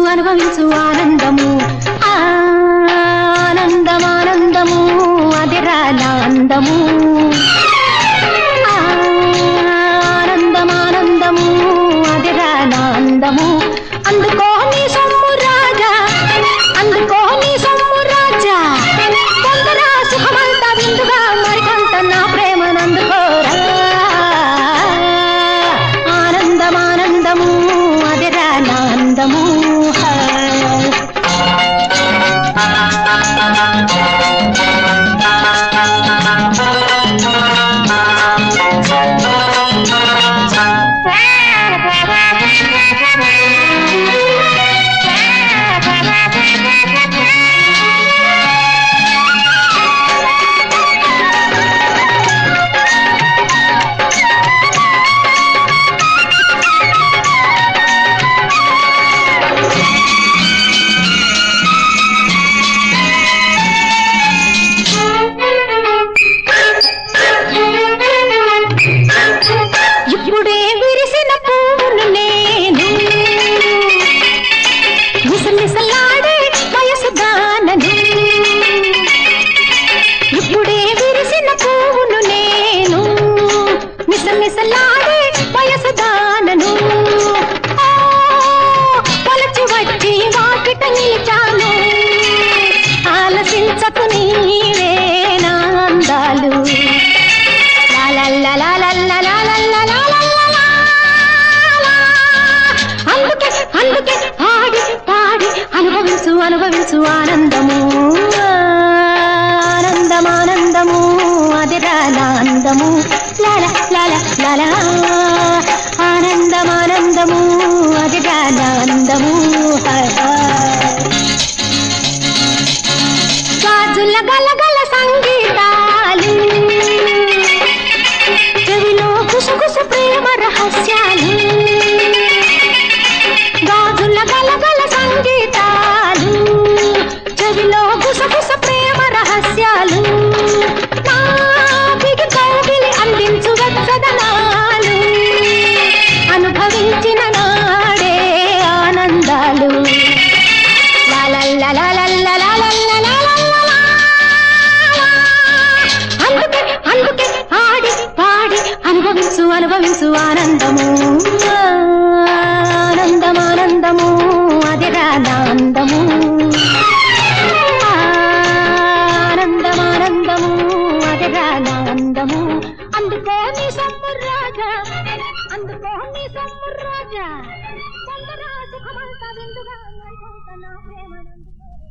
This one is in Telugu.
అనుభవించు ఆనందము ఆనందం ఆనందము అదిరా నా అందము ఆనందం ఆనందము అదిరా నా అందము అందుకో నీ సొమ్ము రాజా అందుకో నీ సొమ్ము రాజా పొందరా సుఖమంతా విందుగా మరికొంత నా ప్రేమనందుకోరా ఆనందం ఆనందము అదిరా నా అందము హా. ఇప్పుడే విరిసిన పువ్వును నేను మిసమిసలాడే వయసు దానను ఇప్పుడే విరిసిన పువ్వును నేను మిసమిసలాడే వయసు దానను ఆ, పొలచి వచ్చి వాకిట నిలిచాను ఆలసించకు నీవే నా అందాలు అందుకే అందుకే పాడి పాడి అనుభవించు అనుభవించు ఆనందము ఆనందం ఆనందము అదిరా నా అందము లాల లాల లాల ఆనందం ఆనందము అదిరా నా అందము హా, హా. గాజుల గలగల సంగీతాలు చెవిలో గుసగుస ప్రేమ రహస్యాలు గాజుల గలగల సంగీతాలు చెవిలో గుసగుస ప్రేమ రహస్యాలు నాభికి కౌగిలి అందించు వెచ్చదనాలు అనుభవించిన నాడే ఆనందాలు అందుకే అందుకే ఆడి పాడి అనుభవించు అనుభవించు ఆనందము ఆనందం ఆనందము అదిరా నా అందము ఆనందం ఆనందము అదిరా నా అందము అందుకో నీ సొమ్ము రాజా అందుకో నీ సొమ్ము రాజా కొందరా సుఖమంతా విందుగా మరికొంత నా ప్రేమనందుకో